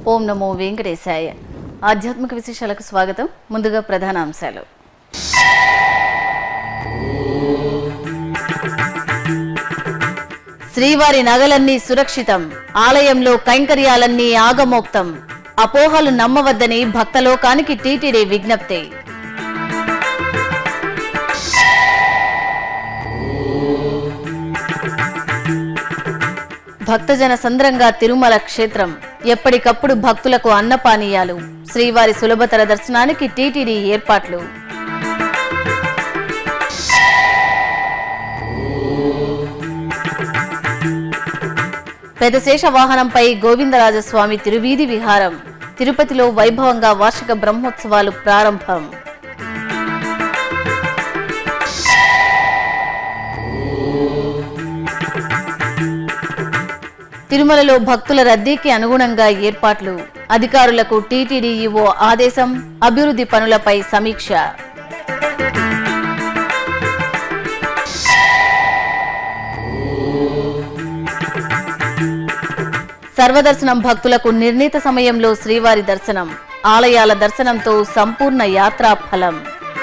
ఓం నమో వెంకటేశాయ ఆధ్యాత్మిక విశేషాలకు స్వాగతం ముందుగా ప్రధాన అంశాలు శ్రీవారి నగలన్నీ సురక్షితం ఆలయంలో కైంకర్యాలన్నీ ఆగమోక్తం అపోహలు నమ్మవద్దని భక్తలోకానికి టీటీడీ విజ్ఞప్తి భక్తజన సంద్రంగా తిరుమల క్షేత్రం ఎప్పటికప్పుడు భక్తులకు అన్నపానీయాలు శ్రీవారి సులభతర దర్శనానికి టీటీడీ ఏర్పాట్లు పెదశేష వాహనంపై గోవిందరాజస్వామి తిరువీధి విహారం తిరుపతిలో వైభవంగా వార్షిక బ్రహ్మోత్సవాలు ప్రారంభం తిరుమలలో భక్తుల రద్దీకి అనుగుణంగా ఏర్పాట్లు అధికారులకు టీటీడీ ఈవో ఆదేశం అభివృద్ధి పనులపై సమీక్ష సర్వదర్శనం భక్తులకు నిర్ణీత సమయంలో శ్రీవారి దర్శనం ఆలయాల దర్శనంతో సంపూర్ణ యాత్రా ఫలం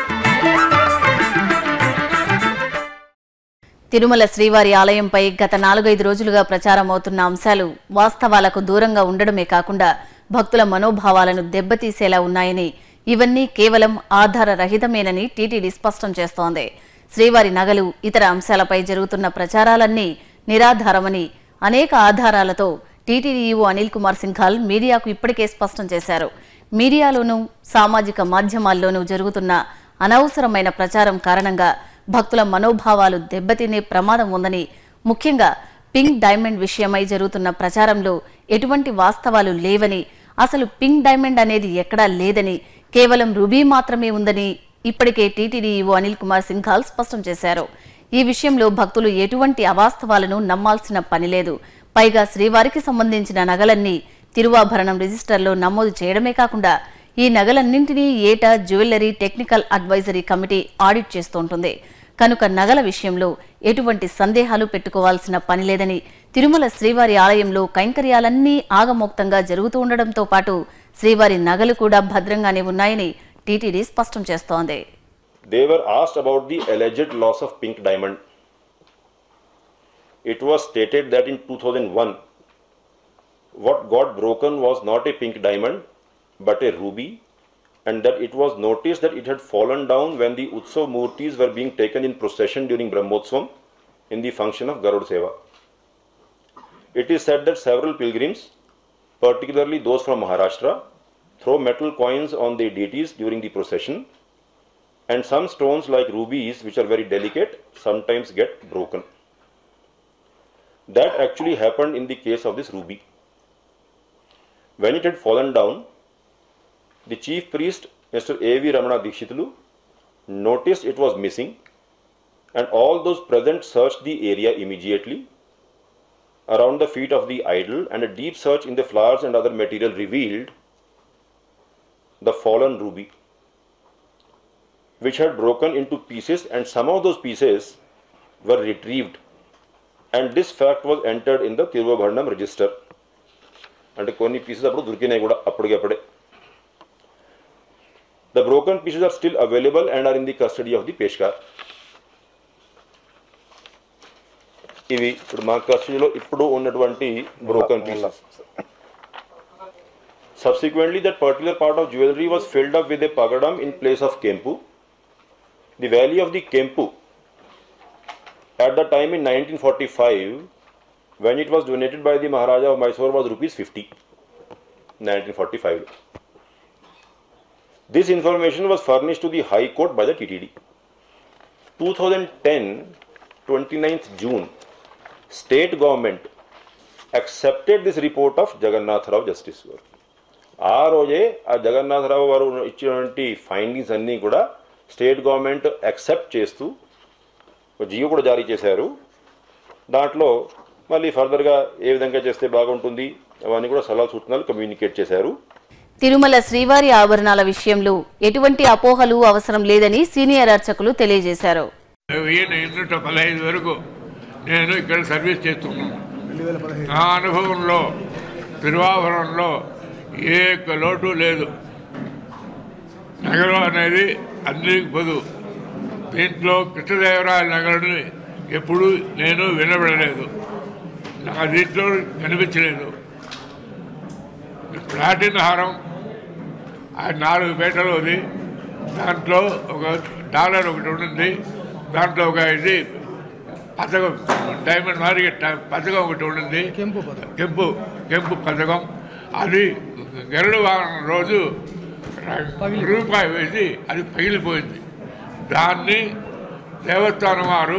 తిరుమల శ్రీవారి ఆలయంపై గత నాలుగైదు రోజులుగా ప్రచారం అవుతున్న అంశాలు వాస్తవాలకు దూరంగా ఉండడమే కాకుండా భక్తుల మనోభావాలను దెబ్బతీసేలా ఉన్నాయని ఇవన్నీ కేవలం ఆధార రహితమేనని టీటీడీ స్పష్టం చేస్తోంది శ్రీవారి నగలు ఇతర అంశాలపై జరుగుతున్న ప్రచారాలన్నీ నిరాధారమని అనేక ఆధారాలతో టీటీడీ ఈవో అనిల్ కుమార్ సింఘాల్ మీడియాకు ఇప్పటికే స్పష్టం చేశారు మీడియాలోనూ సామాజిక మాధ్యమాల్లోనూ జరుగుతున్న అనవసరమైన ప్రచారం కారణంగా భక్తుల మనోభావాలు దెబ్బతినే ప్రమాదం ఉందని ముఖ్యంగా పింక్ డైమండ్ విషయమై జరుగుతున్న ప్రచారంలో ఎటువంటి వాస్తవాలు లేవని అసలు పింక్ డైమండ్ అనేది ఎక్కడా లేదని కేవలం రుబీ మాత్రమే ఉందని ఇప్పటికే టీటీడీ ఈవో అనిల్ కుమార్ సింఘాల్ స్పష్టం చేశారు ఈ విషయంలో భక్తులు ఎటువంటి అవాస్తవాలను నమ్మాల్సిన పని లేదు పైగా శ్రీవారికి సంబంధించిన నగలన్నీ తిరువాభరణం రిజిస్టర్లో నమోదు చేయడమే కాకుండా ఈ నగలన్నింటినీ ఏటా jewellery technical advisory committee audit చేస్తుంటుంది కనుక నగల విషయంలో ఎటువంటి సందేహాలు పెట్టుకోవాల్సిన పని లేదని తిరుమల శ్రీవారి ఆలయంలో కైంకర్యాలన్నీ ఆగమోక్తంగా జరుగుతూ ఉండడంతో పాటు శ్రీవారి నగలు కూడా భద్రంగానే ఉన్నాయని టీటీడీ స్పష్టం చేస్తోంది They were asked about the alleged loss of pink diamond. It was stated that in 2001, what got broken was not a pink diamond but a ruby, and that it was noticed that it had fallen down when the Utsav Murtis were being taken in procession during Brahmotsvam in the function of Garud Seva. It is said that several pilgrims, particularly those from Maharashtra, throw metal coins on their deities during the procession and some stones like rubies which are very delicate sometimes get broken that actually happened in the case of this ruby when it had fallen down the chief priest mr av ramana dikshitulu noticed it was missing and all those present searched the area immediately around the feet of the idol and a deep search in the flowers and other material revealed the fallen ruby which had broken into pieces and some of those pieces were retrieved and this fact was entered in the తిరువభరణం register అంటే కొన్ని pieces అప్పుడు దొరికినాయి కూడా అప్పటికప్పుడే the broken pieces are still available and are in the custody of the peshkar ఇవి ఇప్పుడు మా కస్టడీలో ఇప్పుడు ఉన్నటువంటి broken pieces Subsequently, that particular part of jewelry was filled up with a pagadam in place of kempu. The value of the kempu at the time in 1945, when it was donated by the Maharaja of Mysore, was rupees 50. 1945. This information was furnished to the High Court by the TTD. 2010, 29th June, state government accepted this report of Jagannath Rao Justice Court. ఆ రోజే ఆ జగన్నాథరావు గారు ఇచ్చినటువంటి findings అన్నీ కూడా state government accept చేస్తూ ఒక జియో కూడా జారీ చేశారు దాంట్లో మళ్ళీ ఫర్దర్గా ఏ విధంగా చేస్తే బాగుంటుంది అవన్నీ కూడా సలహా సూచనలు కమ్యూనికేట్ చేశారు తిరుమల శ్రీవారి ఆభరణాల విషయంలో ఎటువంటి అపోహలు అవసరం లేదని సీనియర్ అర్చకులు తెలియజేశారు ఈయన ఎన్నుట పదహైదు వరకు నేను ఇక్కడ సర్వీస్ చేస్తున్నాను నా అనుభవంలో తిరువాభరణంలో ఏ ఒక్క లోటు లేదు నగరం అనేది అందరికి పొదు దీంట్లో కృష్ణదేవరాయల నగరాన్ని ఎప్పుడు నేను వినబడలేదు నాకు దీంట్లో కనిపించలేదు ప్లాటిన్ హారం ఆ నాలుగు పేటలు ఉంది దాంట్లో ఒక డాలర్ ఒకటి ఉంటుంది దాంట్లో ఒక ఇది పథకం డైమండ్ మాదిరి పథకం ఒకటి ఉంటుంది కెంపు పథకం. కెంపు కెంపు పథకం అది గరుడు వాహనం రోజు రూపాయి వేసి అది పగిలిపోయింది దాన్ని దేవస్థానం వారు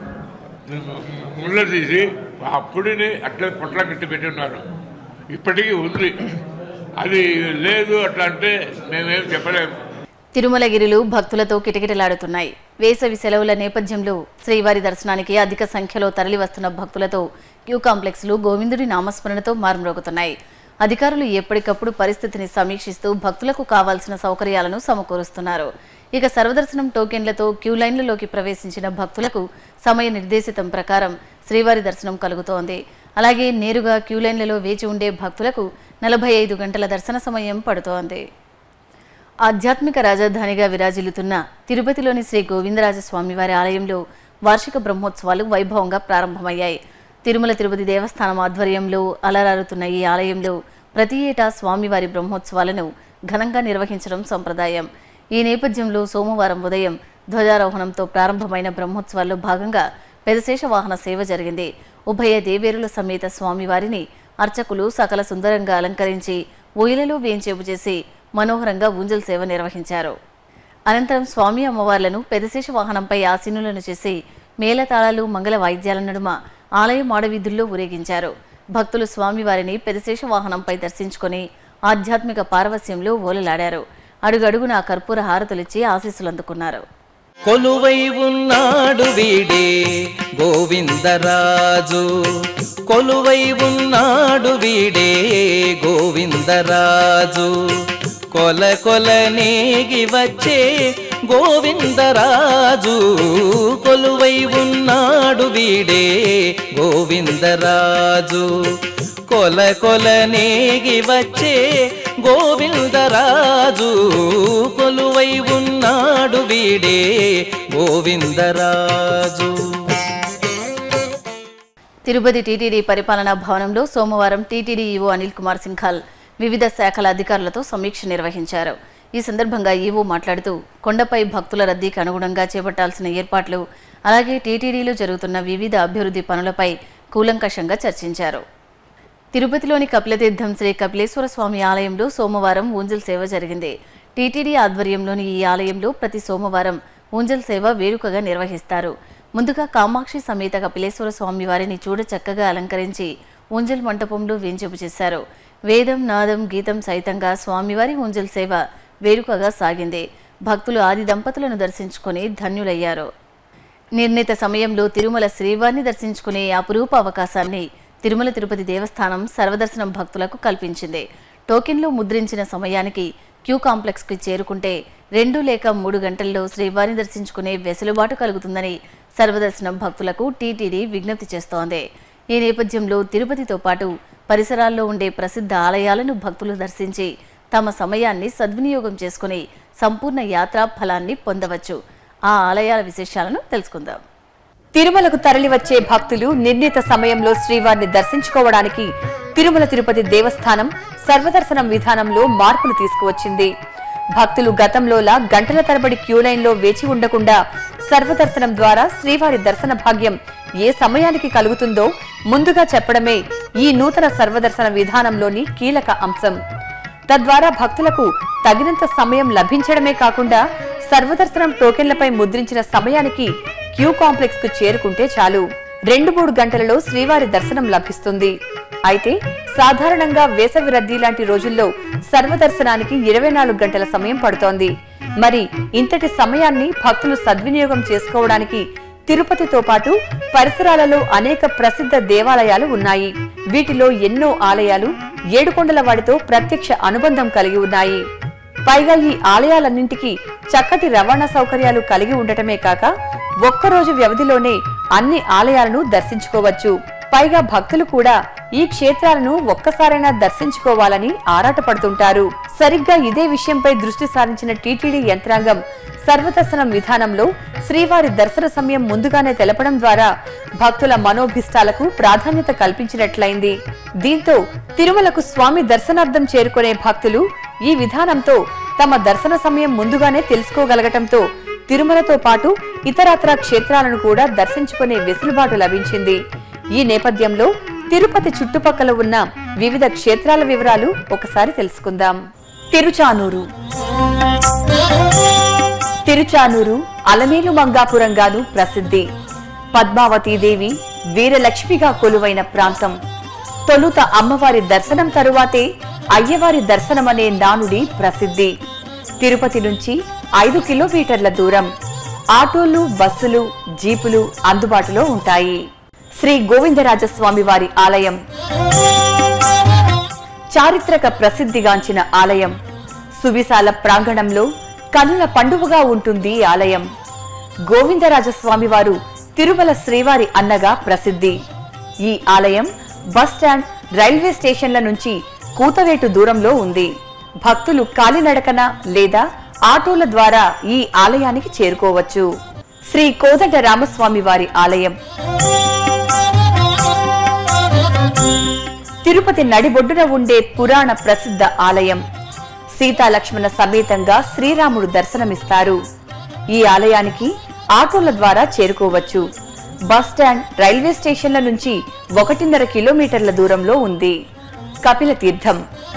ముళ్ళ తీసి ఆ పుడిని అట్లా పొట్ల కట్టి పెట్టి ఉన్నారు ఇప్పటికీ ఉంది అది లేదు అట్లా అంటే మేమేం చెప్పలేము తిరుమలగిరిలు భక్తులతో కిటకిటలాడుతున్నాయి వేసవి సెలవుల నేపథ్యంలో శ్రీవారి దర్శనానికి అధిక సంఖ్యలో తరలివస్తున్న భక్తులతో క్యూ కాంప్లెక్స్లు గోవిందుడి నామస్మరణతో మారుమ్రోగుతున్నాయి అధికారులు ఎప్పటికప్పుడు పరిస్థితిని సమీక్షిస్తూ భక్తులకు కావాల్సిన సౌకర్యాలను సమకూరుస్తున్నారు ఇక సర్వదర్శనం టోకెన్లతో క్యూ లైన్లలోకి ప్రవేశించిన భక్తులకు సమయ నిర్దేశితం ప్రకారం శ్రీవారి దర్శనం కలుగుతోంది అలాగే నేరుగా క్యూ లైన్లలో వేచి ఉండే భక్తులకు నలభై ఐదు గంటల దర్శన సమయం పడుతోంది ఆధ్యాత్మిక రాజధానిగా విరాజిల్లుతున్న తిరుపతిలోని శ్రీ గోవిందరాజస్వామి వారి ఆలయంలో వార్షిక బ్రహ్మోత్సవాలు వైభవంగా ప్రారంభమయ్యాయి తిరుమల తిరుపతి దేవస్థానం ఆధ్వర్యంలో అలరారుతున్న ఈ ఆలయంలో ప్రతి ఏటా స్వామివారి బ్రహ్మోత్సవాలను ఘనంగా నిర్వహించడం సంప్రదాయం ఈ నేపథ్యంలో సోమవారం ఉదయం ధ్వజారోహణంతో ప్రారంభమైన బ్రహ్మోత్సవాల్లో భాగంగా పెదశేష వాహన సేవ జరిగింది ఉభయ దేవేరుల సమేత స్వామివారిని అర్చకులు సకల సుందరంగా అలంకరించి ఊయలలో వేంచేపు చేసి మనోహరంగా ఊంజల్ సేవ నిర్వహించారు అనంతరం స్వామి అమ్మవార్లను పెదశేష వాహనంపై ఆసీనులను చేసి మేళతాళాలు మంగళ వాయిద్యాల నడుమ ఆలయం ఆడవీధుల్లో ఊరేగించారు భక్తులు స్వామివారిని పెదశేష వాహనంపై దర్శించుకొని ఆధ్యాత్మిక పారవస్యంలో ఓలలాడారు అడుగడుగునా కర్పూర హారతులిచ్చి ఆశీస్సులు అందుకున్నారు కొలువై ఉన్నాడు వీడే గోవిందరాజు కొలువై ఉన్నాడు వీడే గోవిందరాజు కొల కొల నేగి వచ్చే గోవిందరాజు కొలువై ఉన్నాడు వీడే గోవిందరాజు కొల కొల నేగి వచ్చే గోవిందరాజు కొలువై ఉన్నాడు వీడే గోవిందరాజు తిరుపతి టీటీడీ పరిపాలనా భవనంలో సోమవారం టీటీడీ ఈవో అనిల్ కుమార్ సింఘాల్ వివిధ శాఖల అధికారులతో సమీక్ష నిర్వహించారు ఈ సందర్భంగా ఈవో మాట్లాడుతూ కొండపై భక్తుల రద్దీకి అనుగుణంగా చేపట్టాల్సిన ఏర్పాట్లు అలాగే టీటీడీలో జరుగుతున్న వివిధ అభివృద్ధి పనులపై కూలంకషంగా చర్చించారు తిరుపతిలోని కపిలతీర్థం శ్రీ కపిలేశ్వర స్వామి ఆలయంలో సోమవారం ఊంజల్ సేవ జరిగింది టీటీడీ ఆధ్వర్యంలోని ఈ ఆలయంలో ప్రతి సోమవారం ఊంజల్ సేవ వేడుకగా నిర్వహిస్తారు ముందుగా కామాక్షి సమేత కపిలేశ్వర స్వామి వారిని చూడ చక్కగా అలంకరించి ఊంజల్ మంటపంలో వేంచేపు చేశారు వేదం నాదం గీతం సైతంగా స్వామివారి ఊంజల్ సేవ వేడుకగా సాగింది భక్తులు ఆది దంపతులను దర్శించుకొని ధన్యులయ్యారు నిర్ణీత సమయంలో తిరుమల శ్రీవారిని దర్శించుకునే అపురూప అవకాశాన్ని తిరుమల తిరుపతి దేవస్థానం సర్వదర్శనం భక్తులకు కల్పించింది టోకెన్లు ముద్రించిన సమయానికి క్యూ కాంప్లెక్స్కి చేరుకుంటే రెండు లేక మూడు గంటల్లో శ్రీవారిని దర్శించుకునే వెసులుబాటు కలుగుతుందని సర్వదర్శనం భక్తులకు టీటీడీ విజ్ఞప్తి చేస్తోంది ఈ నేపథ్యంలో తిరుపతితో పాటు పరిసరాల్లో ఉండే ప్రసిద్ధ ఆలయాలను భక్తులు దర్శించి తమ సమయాన్ని సద్వినియోగం చేసుకుని సంపూర్ణ యాత్రా ఫలాన్ని పొందవచ్చు ఆ ఆలయాల విశేషాలను తెలుసుకుందాం తిరుమలకు తరలివచ్చే భక్తులు నిర్ణీత సమయంలో శ్రీవారిని దర్శించుకోవడానికి తిరుమల తిరుపతి దేవస్థానం సర్వదర్శనం విధానంలో మార్పులు తీసుకువచ్చింది భక్తులు గతంలోలా గంటల తరబడి క్యూ లైన్లో వేచి ఉండకుండా సర్వదర్శనం ద్వారా శ్రీవారి దర్శన భాగ్యం ఏ సమయానికి కలుగుతుందో ముందుగా చెప్పడమే ఈ నూతన సర్వదర్శన విధానంలోని కీలక అంశం తద్వారా భక్తులకు తగినంత సమయం లభించడమే కాకుండా సర్వదర్శనం టోకెన్లపై ముద్రించిన సమయానికి క్యూ కాంప్లెక్స్ కు చేరుకుంటే చాలు రెండు మూడు గంటలలో శ్రీవారి దర్శనం లభిస్తుంది అయితే సాధారణంగా వేసవి రద్దీ లాంటి రోజుల్లో సర్వదర్శనానికి ఇరవై నాలుగు గంటల సమయం పడుతోంది మరి ఇంతటి సమయాన్ని భక్తులు సద్వినియోగం చేసుకోవడానికి తిరుపతితో పాటు పరిసరాలలో అనేక ప్రసిద్ధ దేవాలయాలు ఉన్నాయి వీటిలో ఎన్నో ఆలయాలు ఏడుకొండల వాడితో ప్రత్యక్ష అనుబంధం కలిగి ఉన్నాయి పైగా ఈ ఆలయాలన్నింటికీ చక్కటి రవాణా సౌకర్యాలు కలిగి ఉండటమే కాక ఒక్కరోజు వ్యవధిలోనే అన్ని ఆలయాలను దర్శించుకోవచ్చు పైగా భక్తులు కూడా ఈ క్షేత్రాలను ఒక్కసారైనా దర్శించుకోవాలని ఆరాటపడుతుంటారు సరిగ్గా ఇదే విషయంపై దృష్టి సారించిన టీటీడీ యంత్రాంగం సర్వదర్శనం విధానంలో శ్రీవారి దర్శన సమయం ముందుగానే తెలపడం ద్వారా భక్తుల మనోభిష్టాలకు ప్రాధాన్యత కల్పించినట్లయింది దీంతో తిరుమలకు స్వామి దర్శనార్థం చేరుకునే భక్తులు ఈ విధానంతో తమ దర్శన సమయం ముందుగానే తెలుసుకోగలగటంతో తిరుమలతో పాటు ఇతరత్ర క్షేత్రాలను కూడా దర్శించుకునే వెసులుబాటు లభించింది ఈ నేపథ్యంలో తిరుపతి చుట్టుపక్కల ఉన్న వివిధ క్షేత్రాల వివరాలు ఒకసారి తెలుసుకుందాం తిరుచానూరు తిరుచానూరు అలమేలు మంగాపురంగాను ప్రసిద్ధి పద్మావతీదేవి వీరలక్ష్మిగా కొలువైన ప్రాంతం తొలుత అమ్మవారి దర్శనం తరువాతే అయ్యవారి దర్శనమనే నానుడి ప్రసిద్ధి తిరుపతి నుంచి ఐదు కిలోమీటర్ల దూరం ఆటోలు బస్సులు జీపులు అందుబాటులో ఉంటాయి శ్రీ గోవిందరాజస్వామి వారి ఆలయం చారిత్రక ప్రసిద్ధిగాంచిన ఆలయం సువిశాల ప్రాంగణంలో కనుల పండువగా ఉంటుంది ఈ ఆలయం గోవిందరాజస్వామి వారు తిరుమల శ్రీవారి అన్నగా ప్రసిద్ధి ఈ ఆలయం బస్ స్టాండ్ రైల్వే స్టేషన్ల నుంచి కూతవేటు దూరంలో ఉంది భక్తులు కాలినడకన లేదా ఆటోల ద్వారా ఈ ఆలయానికి చేరుకోవచ్చు శ్రీ కోదండ రామస్వామి వారి ఆలయం తిరుపతి నడిబొడ్డున ఉండే పురాణ ప్రసిద్ధ ఆలయం సీతాలక్ష్మణ సమేతంగా శ్రీరాముడు దర్శనమిస్తారు ఈ ఆలయానికి ఆటోల ద్వారా చేరుకోవచ్చు బస్ స్టాండ్ రైల్వే స్టేషన్ల నుంచి ఒకటిన్నర కిలోమీటర్ల దూరంలో ఉంది కపిల తీర్థం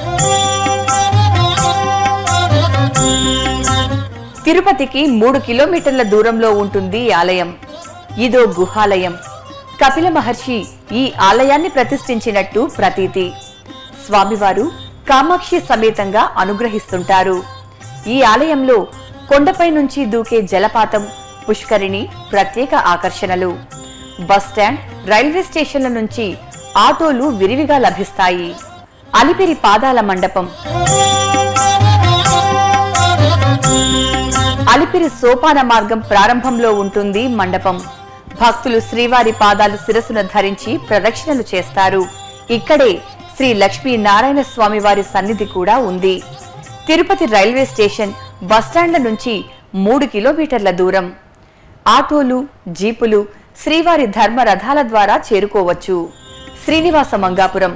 తిరుపతికి మూడు కిలోమీటర్ల దూరంలో ఉంటుంది ఈ ఆలయం ఇదో గుహాలయం కపిల మహర్షి ఈ ఆలయాన్ని ప్రతిష్ఠించినట్టు ప్రతీతి స్వామివారు కామాక్షి సమేతంగా అనుగ్రహిస్తుంటారు ఈ ఆలయంలో కొండపై నుంచి దూకే జలపాతం పుష్కరిణి ప్రత్యేక ఆకర్షణలు బస్ స్టాండ్ రైల్వే స్టేషన్ల నుంచి ఆటోలు విరివిగా లభిస్తాయి అలిపిరి పాదాల మండపం అలిపిరి సోపాన మార్గం ప్రారంభంలో ఉంటుంది మండపం భక్తులు శ్రీవారి పాదాలు శిరసున ధరించి ప్రదక్షిణలు చేస్తారు ఇక్కడే శ్రీ లక్ష్మీ నారాయణ స్వామి వారి సన్నిధి కూడా ఉంది తిరుపతి రైల్వే స్టేషన్ బస్టాండ్ల నుంచి మూడు కిలోమీటర్ల దూరం ఆటోలు జీపులు శ్రీవారి ధర్మ రథాల ద్వారా చేరుకోవచ్చు శ్రీనివాస మంగాపురం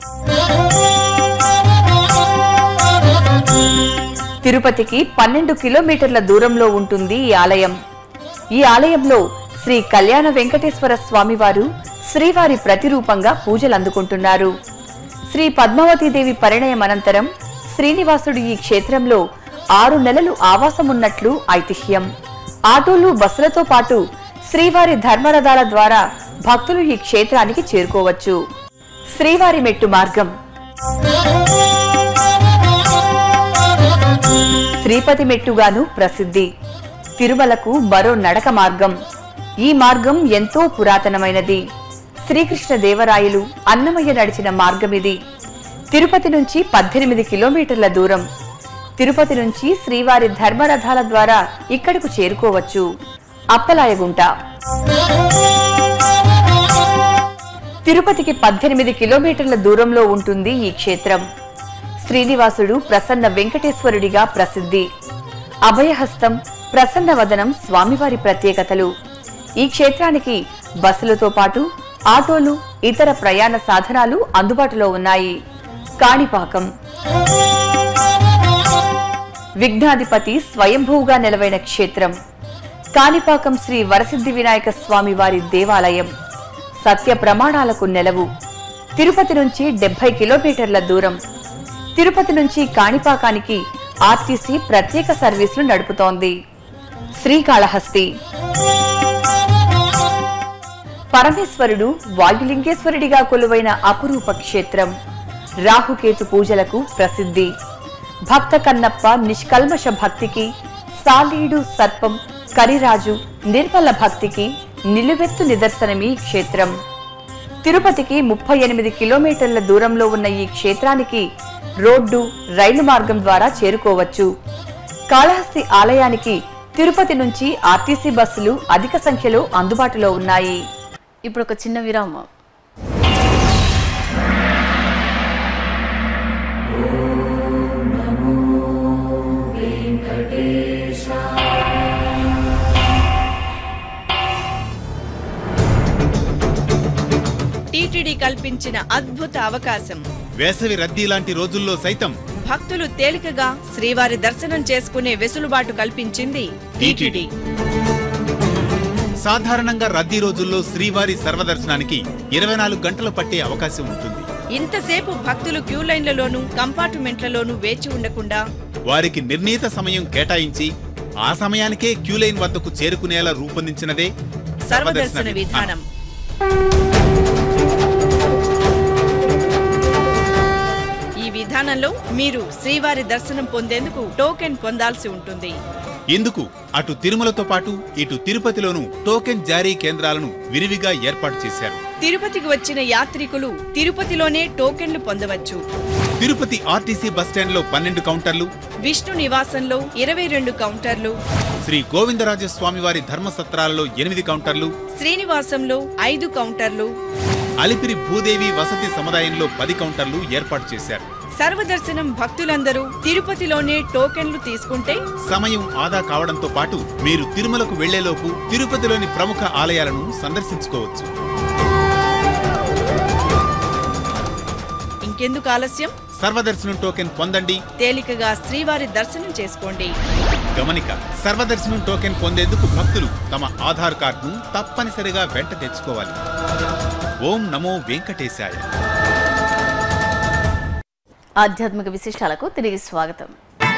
తిరుపతికి పన్నెండు కిలోమీటర్ల దూరంలో ఉంటుంది ఈ ఆలయం ఈ ఆలయంలో శ్రీ కళ్యాణ వెంకటేశ్వర స్వామివారు శ్రీవారి ప్రతిరూపంగా పూజలు అందుకుంటున్నారు శ్రీ పద్మావతీదేవి పరిణయం అనంతరం శ్రీనివాసుడు ఈ క్షేత్రంలో ఆరు నెలలు ఆవాసమున్నట్లు ఐతిహ్యం ఆటోలు బస్సులతో పాటు శ్రీవారి ధర్మరథాల ద్వారా భక్తులు ఈ క్షేత్రానికి చేరుకోవచ్చు శ్రీవారి మెట్టు మార్గం శ్రీపతి మెట్టుగాను ప్రసిద్ధి తిరుమలకు మరో నడక మార్గం ఈ మార్గం ఎంతో పురాతనమైనది శ్రీకృష్ణ దేవరాయలు అన్నమయ్య నడిచిన మార్గం ఇది తిరుపతి నుంచి పద్దెనిమిది కిలోమీటర్ల దూరం తిరుపతి నుంచి శ్రీవారి ధర్మరథాల ద్వారా ఇక్కడకు చేరుకోవచ్చు అప్పలాయగుంట తిరుపతికి పద్దెనిమిది కిలోమీటర్ల దూరంలో ఉంటుంది ఈ క్షేత్రం శ్రీనివాసుడు ప్రసన్న వెంకటేశ్వరుడిగా ప్రసిద్ధి అభయహస్తం ప్రసన్నవదనం స్వామివారి ప్రత్యేకతలు ఈ క్షేత్రానికి బస్సులతో పాటు ఆటోలు ఇతర ప్రయాణ సాధనాలు అందుబాటులో ఉన్నాయి కాణిపాకం విఘ్నాధిపతి స్వయంభూగా నిలవైన క్షేత్రం కాణిపాకం శ్రీ వరసిద్ధి వినాయక స్వామి వారి దేవాలయం సత్య ప్రమాణాలకు నెలవు తిరుపతి నుంచి డెబ్బై కిలోమీటర్ల దూరం తిరుపతి నుంచి కాణిపాకానికి ఆర్టీసీ ప్రత్యేక సర్వీసులు నడుపుతోంది శ్రీకాళహస్తి పరమేశ్వరుడు వాయులింగేశ్వరుడిగా కొలువైన అపురూప క్షేత్రం రాహుకేతు పూజలకు ప్రసిద్ధి భక్త కన్నప్ప నిష్కల్మష భక్తికి సాలీడు సర్పం కరిరాజు నిర్మల భక్తికి నిలువెత్తు నిదర్శనమీ ఈ క్షేత్రం తిరుపతికి ముప్పై ఎనిమిది కిలోమీటర్ల దూరంలో ఉన్న ఈ క్షేత్రానికి రోడ్డు రైలు మార్గం ద్వారా చేరుకోవచ్చు కాళహస్తి ఆలయానికి తిరుపతి నుంచి ఆర్టీసీ బస్సులు అధిక సంఖ్యలో అందుబాటులో ఉన్నాయి ఇప్పుడు ఒక చిన్న విరామం కల్పించిన అద్భుత అవకాశం వేసవి రద్దీ లాంటి రోజుల్లో సైతం భక్తులు తేలికగా శ్రీవారి దర్శనం చేసుకునే వెసులుబాటు కల్పించింది టీటీడీ సాధారణంగా రద్దీ రోజుల్లో శ్రీవారి సర్వదర్శనానికి ఇరవై నాలుగు గంటలు పట్టే అవకాశం ఉంటుంది ఇంతసేపు భక్తులు క్యూ లైన్లలోనూ కంపార్ట్మెంట్లలోనూ వేచి ఉండకుండా వారికి నిర్ణీత సమయం కేటాయించి ఆ సమయానికే క్యూ లైన్ వద్దకు చేరుకునేలా రూపొందించినదే సర్వదర్శన విధానం ఈ విధానంలో మీరు శ్రీవారి దర్శనం పొందేందుకు టోకెన్ పొందాల్సి ఉంటుంది ఇందుకు అటు తిరుమలతో పాటు ఇటు తిరుపతిలోనూ టోకెన్ జారీ కేంద్రాలను విరివిగా ఏర్పాటు చేశారు తిరుపతికి వచ్చిన యాత్రికులు తిరుపతిలోనే టోకెన్లు పొందవచ్చు తిరుపతి ఆర్టీసీ బస్టాండ్లో పన్నెండు కౌంటర్లు విష్ణు నివాసంలో ఇరవై రెండు కౌంటర్లు శ్రీ గోవిందరాజస్వామివారి ధర్మసత్రాలలో ఎనిమిది కౌంటర్లు శ్రీనివాసంలో ఐదు కౌంటర్లు అలిపిరి భూదేవి వసతి సముదాయంలో పది కౌంటర్లు ఏర్పాటు చేశారు సర్వదర్శనం భక్తులందరూ తిరుపతిలోనే టోకెన్లు తీసుకుంటే సమయం ఆదా కావడంతో పాటు మీరు తిరుమలకు వెళ్లేలోపు తిరుపతిలోని ప్రముఖ ఆలయాలను సందర్శించుకోవచ్చు ఇంకెందుకు ఆలస్యం సర్వదర్శనం టోకెన్ పొందండి తేలికగా శ్రీవారి దర్శనం చేసుకోండి గమనిక సర్వదర్శనం టోకెన్ పొందేందుకు భక్తులు తమ ఆధార్ కార్డును తప్పనిసరిగా వెంట తెచ్చుకోవాలి ఓం నమో వెంకటేశాయ ఆధ్యాత్మిక విశేషాలకు తిరిగి స్వాగతం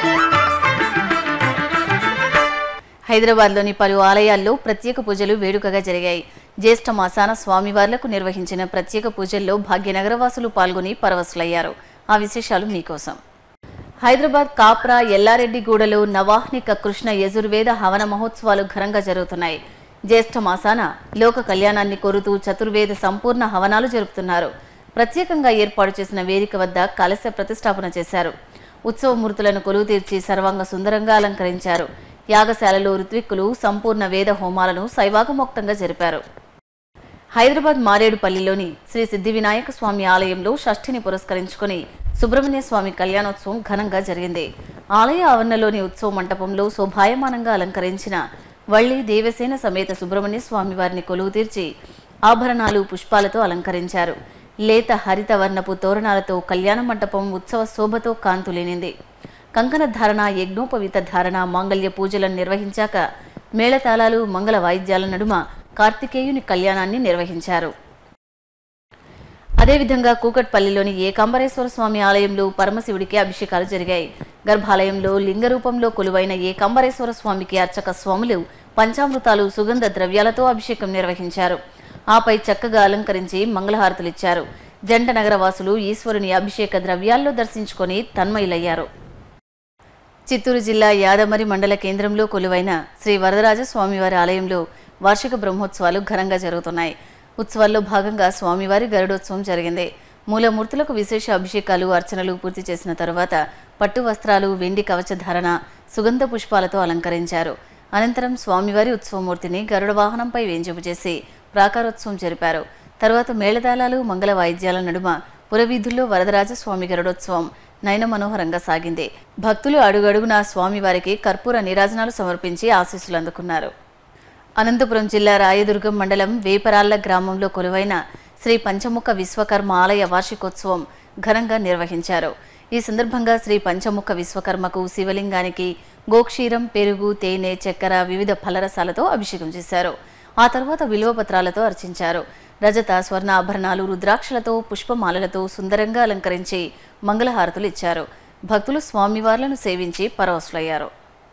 హైదరాబాద్లోని పలు ఆలయాల్లో ప్రత్యేక పూజలు వేడుకగా జరిగాయి జ్యేష్ఠ మాసాన స్వామివార్లకు నిర్వహించిన ప్రత్యేక పూజల్లో భాగ్యనగర వాసులు పాల్గొని పరవశులయ్యారు ఆ విశేషాలు మీకోసం హైదరాబాద్ కాప్రా ఎల్లారెడ్డిగూడలో నవాహ్నిక కృష్ణ యజుర్వేద హవన మహోత్సవాలు ఘనంగా జరుగుతున్నాయి జ్యేష్ఠ మాసాన లోక కళ్యాణాన్ని కోరుతూ చతుర్వేద సంపూర్ణ హవనాలు జరుపుతున్నారు ప్రత్యేకంగా ఏర్పాటు చేసిన వేదిక వద్ద కలశ ప్రతిష్టాపన చేశారు ఉత్సవమూర్తులను కొలువు తీర్చి సర్వాంగ సుందరంగా అలంకరించారు యాగశాలలో ఋత్విక్కులు సంపూర్ణ వేద హోమాలను శైవాగమోక్తంగా జరిపారు హైదరాబాద్ మారేడుపల్లిలోని శ్రీ సిద్ధి వినాయక స్వామి ఆలయంలో షష్ఠిని పురస్కరించుకుని సుబ్రహ్మణ్య స్వామి కళ్యాణోత్సవం ఘనంగా జరిగింది ఆలయ ఆవరణలోని ఉత్సవ మంటపంలో శోభాయమానంగా అలంకరించిన వల్లి దేవసేన సమేత సుబ్రహ్మణ్య స్వామి వారిని కొలువు తీర్చి ఆభరణాలు పుష్పాలతో అలంకరించారు లేత హరిత వర్ణపు తోరణాలతో కళ్యాణ మంటపం ఉత్సవ శోభతో కాంతులేనింది కంకణ ధారణ యజ్ఞోపవీత ధారణ మాంగళ్య పూజలను నిర్వహించాక మేళతాళాలు మంగళ వాయిద్యాల నడుమ కార్తికేయుని కళ్యాణాన్ని నిర్వహించారు అదేవిధంగా కూకట్పల్లిలోని ఏకాంబరేశ్వర స్వామి ఆలయంలో పరమశివుడికి అభిషేకాలు జరిగాయి గర్భాలయంలో లింగ రూపంలో కొలువైన ఏకాంబరేశ్వర స్వామికి అర్చక స్వాములు పంచామృతాలు సుగంధ ద్రవ్యాలతో అభిషేకం నిర్వహించారు ఆపై చక్కగా అలంకరించి మంగళహారతులిచ్చారు జంట నగర వాసులు ఈశ్వరుని అభిషేక ద్రవ్యాల్లో దర్శించుకొని తన్మయులయ్యారు చిత్తూరు జిల్లా యాదమరి మండల కేంద్రంలో కొలువైన శ్రీ వరదరాజ స్వామివారి ఆలయంలో వార్షిక బ్రహ్మోత్సవాలు ఘనంగా జరుగుతున్నాయి ఉత్సవాల్లో భాగంగా స్వామివారి గరుడోత్సవం జరిగింది మూలమూర్తులకు విశేష అభిషేకాలు అర్చనలు పూర్తి చేసిన తరువాత పట్టు వస్త్రాలు వెండి కవచ ధారణ సుగంధ పుష్పాలతో అలంకరించారు అనంతరం స్వామివారి ఉత్సవమూర్తిని గరుడ వాహనంపై వేంజపు చేసి ప్రాకారోత్సవం జరిపారు తర్వాత మేళతాళాలు మంగళ వాయిద్యాల నడుమ పురవీధుల్లో వరదరాజ స్వామి గరుడోత్సవం నయన మనోహరంగా సాగింది భక్తులు అడుగడుగునా స్వామివారికి కర్పూర నీరాజనాలు సమర్పించి ఆశీస్సులు అందుకున్నారు అనంతపురం జిల్లా రాయదుర్గం మండలం వేపరాళ్ల గ్రామంలో కొలువైన శ్రీ పంచముఖ విశ్వకర్మ ఆలయ వార్షికోత్సవం ఘనంగా నిర్వహించారు ఈ సందర్భంగా శ్రీ పంచముఖ విశ్వకర్మకు శివలింగానికి గోక్షీరం పెరుగు తేనె చక్కెర వివిధ ఫలరసాలతో అభిషేకం చేశారు ఆ తర్వాత విలువపత్రాలతో అర్చించారు రజత స్వర్ణ ఆభరణాలు రుద్రాక్షలతో పుష్పమాలలతో సుందరంగా అలంకరించి మంగళహారతులు ఇచ్చారు భక్తులు స్వామివార్లను సేవించి పరవశులయ్యారు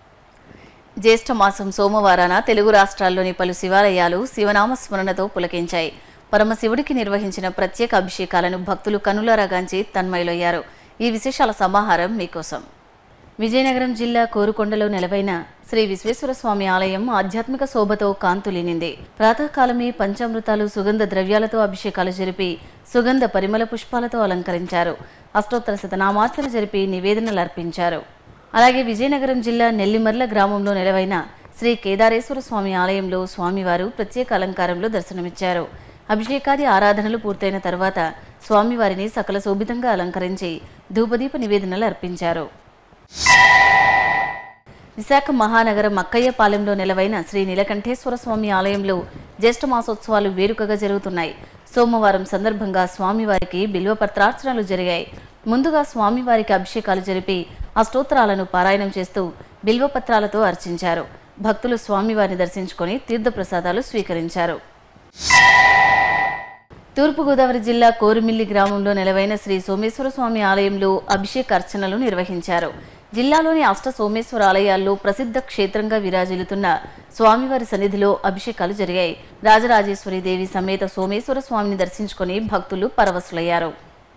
జ్యేష్ఠ మాసం సోమవారాన తెలుగు రాష్ట్రాల్లోని పలు శివాలయాలు శివనామ స్మరణతో పులకించాయి పరమశివుడికి నిర్వహించిన ప్రత్యేక అభిషేకాలను భక్తులు కనులారాగాంచి తన్మయులయ్యారు ఈ విశేషాల సమాహారం మీకోసం విజయనగరం జిల్లా కోరుకొండలో నెలవైన శ్రీ విశ్వేశ్వర స్వామి ఆలయం ఆధ్యాత్మిక శోభతో కాంతులీనింది ప్రాతకాలమే పంచామృతాలు సుగంధ ద్రవ్యాలతో అభిషేకాలు జరిపి సుగంధ పరిమళ పుష్పాలతో అలంకరించారు అష్టోత్తర శతనామార్చన జరిపి నివేదనలు అర్పించారు అలాగే విజయనగరం జిల్లా నెల్లిమర్ల గ్రామంలో నెలవైన శ్రీ కేదారేశ్వర స్వామి ఆలయంలో స్వామివారు ప్రత్యేక అలంకారంలో దర్శనమిచ్చారు అభిషేకాది ఆరాధనలు పూర్తయిన తర్వాత స్వామివారిని సకల శోభితంగా అలంకరించి ధూపదీప నివేదనలు అర్పించారు విశాఖ మహానగరం మక్కయ్యపాలెంలో నెలవైన శ్రీ నీలకంఠేశ్వర స్వామి ఆలయంలో జ్యేష్ఠ మాసోత్సవాలు వేడుకగా జరుగుతున్నాయి సోమవారం సందర్భంగా స్వామివారికి బిల్వపత్రార్చనలు జరిగాయి ముందుగా స్వామివారికి అభిషేకాలు జరిపి అష్టోత్తరాలను పారాయణం చేస్తూ బిల్వపత్రాలతో అర్చించారు భక్తులు స్వామివారిని దర్శించుకొని తీర్థప్రసాదాలు స్వీకరించారు తూర్పుగోదావరి జిల్లా కోరుమిల్లి గ్రామంలో నెలవైన శ్రీ సోమేశ్వర స్వామి ఆలయంలో అభిషేక అర్చనలు నిర్వహించారు జిల్లాలోని అష్ట సోమేశ్వర ఆలయాల్లో ప్రసిద్ధ క్షేత్రంగా విరాజిల్లుతున్న స్వామివారి సన్నిధిలో అభిషేకాలు జరిగాయి రాజరాజేశ్వరి దేవి సమేత సోమేశ్వర స్వామిని దర్శించుకొని భక్తులు పరవశులయ్యారు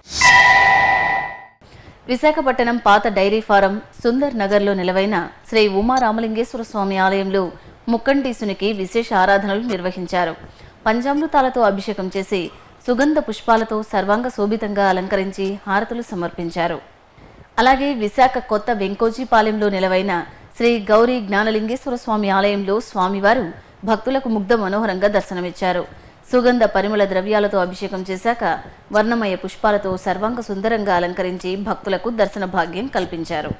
విశాఖపట్నం పాత డైరీ ఫారం సుందర్ నగర్లో నెలవైన శ్రీ ఉమా రామలింగేశ్వర స్వామి ఆలయంలో ముక్కంటీసునికి విశేష ఆరాధనలు నిర్వహించారు పంచామృతాలతో అభిషేకం చేసి సుగంధ పుష్పాలతో సర్వాంగ శోభితంగా అలంకరించి హారతులు సమర్పించారు అలాగే విశాఖ కొత్త వెంకోజీపాలెంలో నెలవైన శ్రీ గౌరీ జ్ఞానలింగేశ్వర స్వామి ఆలయంలో స్వామివారు భక్తులకు ముగ్ధ మనోహరంగా దర్శనమిచ్చారు సుగంధ పరిమళ ద్రవ్యాలతో అభిషేకం చేశాక వర్ణమయ పుష్పాలతో సర్వాంగ సుందరంగా అలంకరించి భక్తులకు దర్శన భాగ్యం కల్పించారు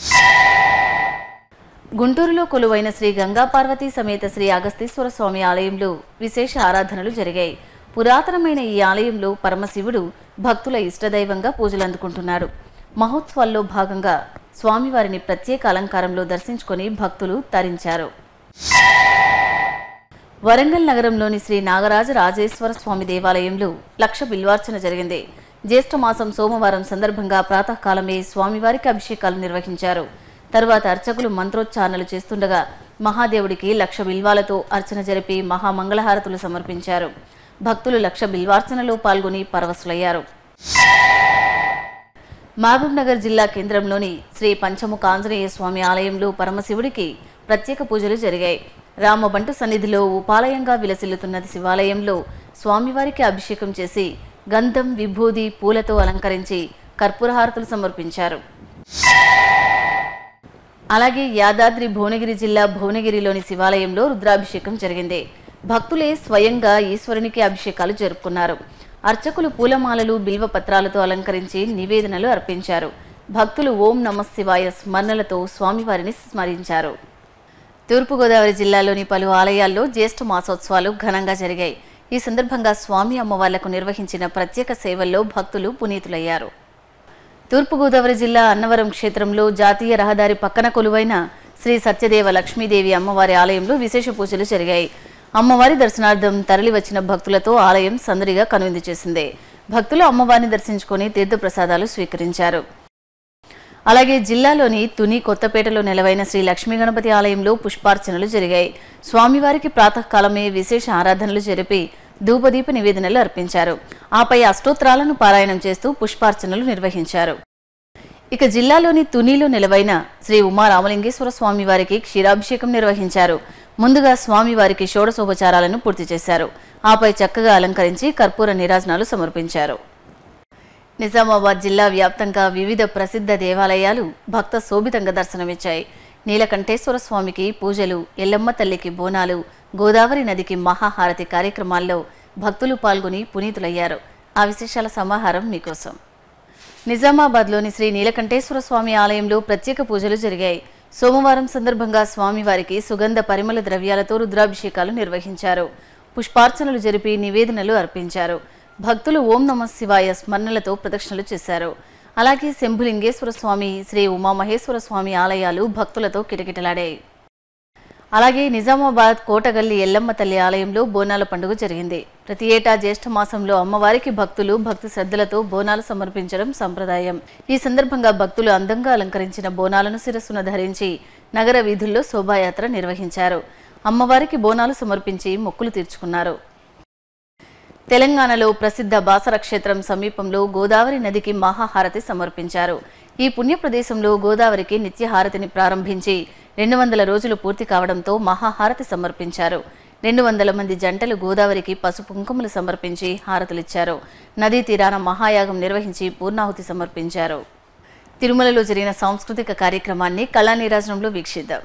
గుంటూరులో కొలువైన శ్రీ గంగా పార్వతీ సమేత శ్రీ అగస్తీశ్వర స్వామి ఆలయంలో విశేష ఆరాధనలు జరిగాయి పురాతనమైన ఈ ఆలయంలో పరమశివుడు భక్తుల ఇష్టదైవంగా పూజలు అందుకుంటున్నాడు మహోత్సవాల్లో భాగంగా స్వామివారిని ప్రత్యేక అలంకారంలో దర్శించుకొని భక్తులు తరించారు వరంగల్ నగరంలోని శ్రీ నాగరాజ రాజేశ్వర స్వామి దేవాలయంలో లక్ష బిల్వార్చన జరిగింది జ్యేష్ఠ మాసం సోమవారం సందర్భంగా ప్రాతకాలమే స్వామివారికి అభిషేకాలు నిర్వహించారు తరువాత అర్చకులు మంత్రోచ్చారణలు చేస్తుండగా మహాదేవుడికి లక్ష బిల్వాలతో అర్చన జరిపి మహామంగళహారతులు సమర్పించారు భక్తులు లక్ష బిల్వార్చనలో పాల్గొని పరవశులయ్యారు మహబూబ్ నగర్ జిల్లా కేంద్రంలోని శ్రీ పంచముఖ ఆంజనేయ స్వామి ఆలయంలో పరమశివుడికి ప్రత్యేక పూజలు జరిగాయి రామబంటు సన్నిధిలో ఉపాలయంగా విలసిల్లుతున్న శివాలయంలో స్వామివారికి అభిషేకం చేసి గంధం విభూది పూలతో అలంకరించి కర్పూరహారతులు సమర్పించారు అలాగే యాదాద్రి భువనగిరి జిల్లా భువనగిరిలోని శివాలయంలో రుద్రాభిషేకం జరిగింది భక్తులే స్వయంగా ఈశ్వరునికి అభిషేకాలు జరుపుకున్నారు అర్చకులు పూలమాలలు బిల్వ పత్రాలతో అలంకరించి నివేదనలు అర్పించారు భక్తులు ఓం నమ శివాయ స్మరణలతో స్వామివారిని స్మరించారు తూర్పుగోదావరి జిల్లాలోని పలు ఆలయాల్లో జ్యేష్ఠ మాసోత్సవాలు ఘనంగా జరిగాయి ఈ సందర్భంగా స్వామి అమ్మవార్లకు నిర్వహించిన ప్రత్యేక సేవల్లో భక్తులు పునీతులయ్యారు తూర్పుగోదావరి జిల్లా అన్నవరం క్షేత్రంలో జాతీయ రహదారి పక్కన కొలువైన శ్రీ సత్యదేవ లక్ష్మీదేవి అమ్మవారి ఆలయంలో విశేష పూజలు జరిగాయి అమ్మవారి దర్శనార్థం తరలివచ్చిన భక్తులతో ఆలయం సందడిగా కనువిందు చేసింది భక్తులు అమ్మవారిని దర్శించుకొని తీర్థప్రసాదాలు స్వీకరించారు అలాగే జిల్లాలోని తుని కొత్తపేటలో నెలవైన శ్రీ లక్ష్మీ గణపతి ఆలయంలో పుష్పార్చనలు జరిగాయి స్వామివారికి ప్రాతకాలమే విశేష ఆరాధనలు జరిపి ధూపదీప నివేదనలు అర్పించారు ఆపై అష్టోత్తరాలను పారాయణం చేస్తూ పుష్పార్చనలు నిర్వహించారు ఇక జిల్లాలోని తునిలో నెలవైన శ్రీ ఉమా రామలింగేశ్వర స్వామి వారికి క్షీరాభిషేకం నిర్వహించారు ముందుగా స్వామివారికి షోడశోపచారాలను పూర్తి చేశారు ఆపై చక్కగా అలంకరించి కర్పూర నీరాజనాలు సమర్పించారు నిజామాబాద్ జిల్లా వ్యాప్తంగా వివిధ ప్రసిద్ధ దేవాలయాలు భక్త శోభితంగా దర్శనమిచ్చాయి నీలకంఠేశ్వర స్వామికి పూజలు ఎల్లమ్మ తల్లికి బోనాలు గోదావరి నదికి మహాహారతి కార్యక్రమాల్లో భక్తులు పాల్గొని పునీతులయ్యారు ఆ విశేషాల సమాహారం మీకోసం నిజామాబాద్లోని శ్రీ నీలకంఠేశ్వర స్వామి ఆలయంలో ప్రత్యేక పూజలు జరిగాయి సోమవారం సందర్భంగా స్వామివారికి సుగంధ పరిమళ ద్రవ్యాలతో రుద్రాభిషేకాలు నిర్వహించారు పుష్పార్చనలు జరిపి నివేదనలు అర్పించారు భక్తులు ఓం నమ శివాయ స్మరణలతో ప్రదక్షిణలు చేశారు అలాగే శంభులింగేశ్వర స్వామి శ్రీ ఉమామహేశ్వర స్వామి ఆలయాలు భక్తులతో కిటకిటలాడాయి అలాగే నిజామాబాద్ కోటగల్లి ఎల్లమ్మ తల్లి ఆలయంలో బోనాల పండుగ జరిగింది ప్రతి ఏటా జ్యేష్ఠ మాసంలో అమ్మవారికి భక్తులు భక్తి శ్రద్ధలతో బోనాలు సమర్పించడం సంప్రదాయం ఈ సందర్భంగా భక్తులు అందంగా అలంకరించిన బోనాలను శిరస్సున ధరించి నగర వీధుల్లో శోభాయాత్ర నిర్వహించారు అమ్మవారికి బోనాలు సమర్పించి మొక్కులు తీర్చుకున్నారు తెలంగాణలో ప్రసిద్ధ బాసర క్షేత్రం సమీపంలో గోదావరి నదికి మహాహారతి సమర్పించారు ఈ పుణ్య ప్రదేశంలో గోదావరికి నిత్యహారతిని ప్రారంభించి రెండు వందల రోజులు పూర్తి కావడంతో మహాహారతి సమర్పించారు రెండు వందల మంది జంటలు గోదావరికి పసుపు కుంకుమలు సమర్పించి హారతులిచ్చారు నదీ తీరాన మహాయాగం నిర్వహించి పూర్ణాహుతి సమర్పించారు తిరుమలలో జరిగిన సాంస్కృతిక కార్యక్రమాన్ని కళానీరాజనంలో వీక్షిద్దాం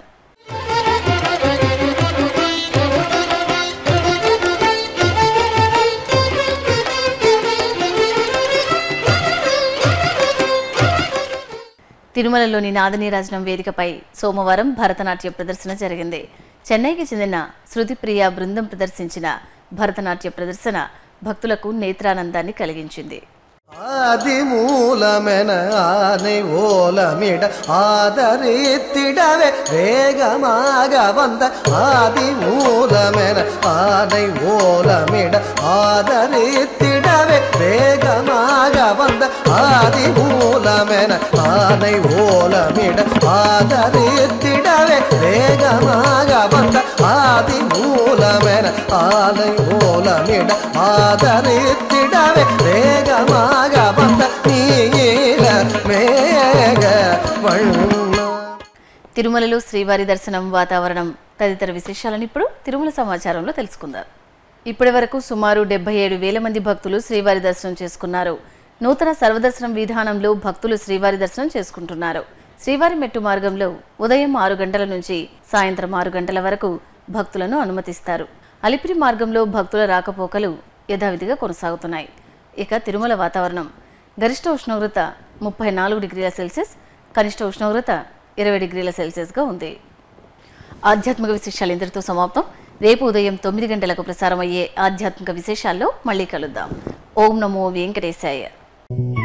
తిరుమలలోని నాదనీరాజనం వేదికపై సోమవారం భరతనాట్య ప్రదర్శన జరిగింది చెన్నైకి చెందిన శృతిప్రియ బృందం ప్రదర్శించిన భరతనాట్య ప్రదర్శన భక్తులకు నేత్రానందాన్ని కలిగించింది ஆதிமூலமென ஆனை ஓலமிட ஆதரித்திடவே வேகமாக வந்த ஆதிமூலமென ஆனை ஓலமிட ஆதரித்திடவே வேகமாக வந்த ஆதிமூலமென ஆனை ஓலமிட ஆதரித்திடவே வேகமாக வந்த ஆதிமூலமென ஆனை ஓலமிட ஆதரித்திடவே வேகமாக வந்த நீல மேக வண்ண తిరుమలలో శ్రీవారి దర్శనం వాతావరణం తదితర విశేషాలను ఇప్పుడు తిరుమల సమాచారంలో తెలుసుకుందాం ఇప్పటి వరకు సుమారు డెబ్బై ఏడు వేల మంది భక్తులు శ్రీవారి దర్శనం చేసుకున్నారు నూతన సర్వదర్శనం విధానంలో భక్తులు శ్రీవారి దర్శనం చేసుకుంటున్నారు శ్రీవారి మెట్టు మార్గంలో ఉదయం ఆరు గంటల నుంచి సాయంత్రం ఆరు గంటల వరకు భక్తులను అనుమతిస్తారు అలిపిరి మార్గంలో భక్తుల రాకపోకలు యథావిధిగా కొనసాగుతున్నాయి ఇక తిరుమల వాతావరణం గరిష్ట ఉష్ణోగ్రత ముప్పై నాలుగు డిగ్రీల సెల్సియస్ కనిష్ట ఉష్ణోగ్రత ఇరవై డిగ్రీల సెల్సియస్గా ఉంది ఆధ్యాత్మిక విశేషాలు ఇంతటితో సమాప్తం రేపు ఉదయం తొమ్మిది గంటలకు ప్రసారం అయ్యే ఆధ్యాత్మిక విశేషాల్లో మళ్ళీ కలుద్దాం ఓం నమో వెంకటేశాయ